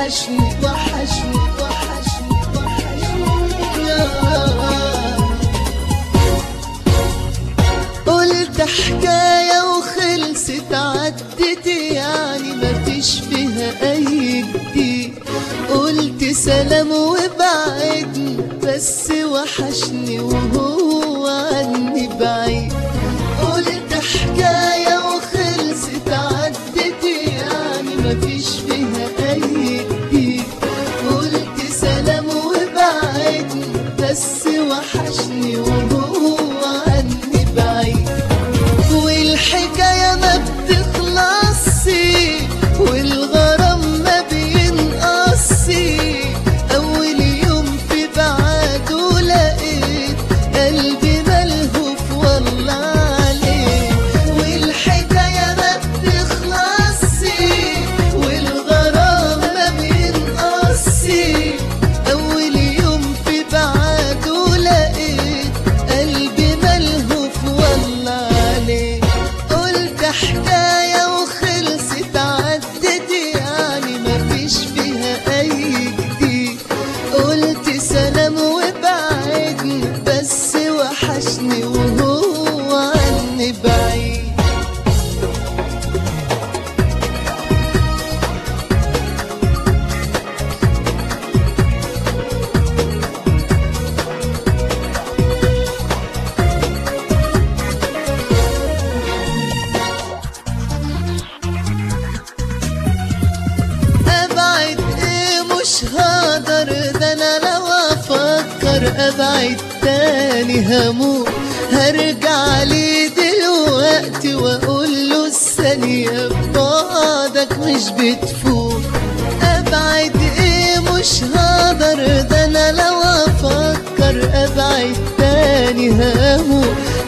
وحشني وحشني وحشني وحشني يا قلت حكاية وخلصت عدت يعني مفيش فيها أي جديد قلت سلام وبعدني بس وحشني وهو عني بعيد قلت حكاية وخلصت عدت يعني مفيش فيها أي جديد قلت سلام وبعدني بس وحشني وهو عني بعيد والحكاية ما بتخلصش والغرام ما بينقصش أول يوم في بعده لقيت قلبي ملهوف والله عليه والحكاية ما بتخلصش والغرام ما بينقصش أول يوم في بعده لقيت قلبي ملهوف والله عليه قلت حكاية وخلصت عدت يعني مفيش فيها أي جديد قلت سلام وبعدني بس وحشني وهو عني بعيد ابعد ايه مش هقدر ده انا لو افكر ابعد تاني هموت هرجع لي دلوقتي واقول له الثانية بعدك مش بتفوت ابعد ايه مش هقدر ده انا لو افكر ابعد تاني هموت